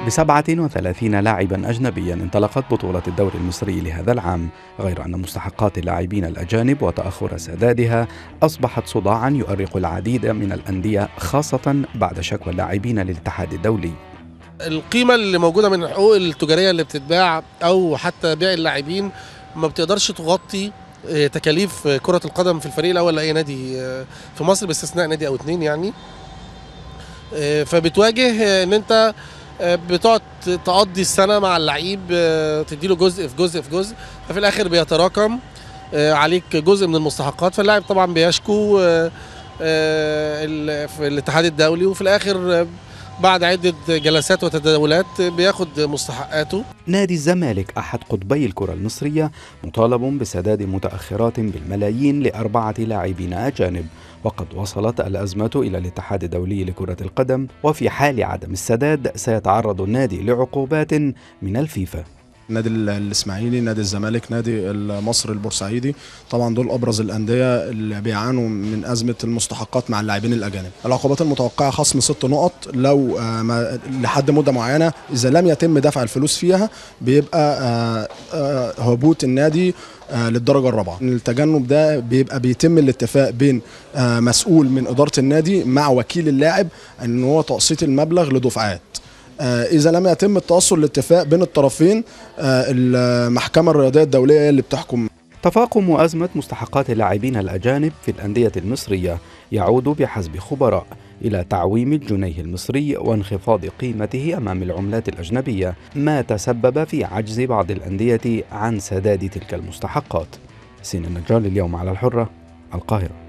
ب 37 لاعبا أجنبيا انطلقت بطولة الدوري المصري لهذا العام غير أن مستحقات اللاعبين الأجانب وتأخر سدادها أصبحت صداعا يؤرق العديد من الأندية خاصة بعد شكوى اللاعبين للاتحاد الدولي القيمه اللي موجوده من الحقوق التجاريه اللي بتتباع او حتى بيع اللاعبين ما بتقدرش تغطي آه، تكاليف آه، كره القدم في الفريق الاول لاي نادي آه، في مصر باستثناء نادي او اتنين يعني آه، فبتواجه آه، ان انت آه، بتقعد تقضي السنه مع اللعيب آه، تديله جزء في جزء في جزء ففي الاخر بيتراكم آه، عليك جزء من المستحقات فاللاعب طبعا بيشكو آه، آه، ال- في الاتحاد الدولي وفي الاخر آه، بعد عدة جلسات وتداولات بياخد مستحقاته نادي الزمالك أحد قطبي الكرة المصرية مطالب بسداد متأخرات بالملايين لأربعة لاعبين أجانب وقد وصلت الأزمة إلى الاتحاد الدولي لكرة القدم وفي حال عدم السداد سيتعرض النادي لعقوبات من الفيفا نادي ال- الاسماعيلي نادي الزمالك نادي مصر البورسعيدي طبعا دول ابرز الانديه اللي بيعانوا من ازمه المستحقات مع اللاعبين الاجانب العقوبات المتوقعه خصم ست نقط لو آه، ما لحد مده معينه اذا لم يتم دفع الفلوس فيها بيبقى آه، آه، هبوط النادي آه، للدرجه الرابعه التجنب ده بيبقى بيتم الاتفاق بين آه، مسؤول من اداره النادي مع وكيل اللاعب ان هو تقسيط المبلغ لدفعات آه، إذا لم يتم التوصل لاتفاق بين الطرفين آه، المحكمة الرياضية الدولية هي اللي بتحكم تفاقم أزمة مستحقات اللاعبين الأجانب في الأندية المصرية يعود بحسب خبراء إلى تعويم الجنيه المصري وانخفاض قيمته أمام العملات الأجنبية ما تسبب في عجز بعض الأندية عن سداد تلك المستحقات سين النجار اليوم على الحرة القاهرة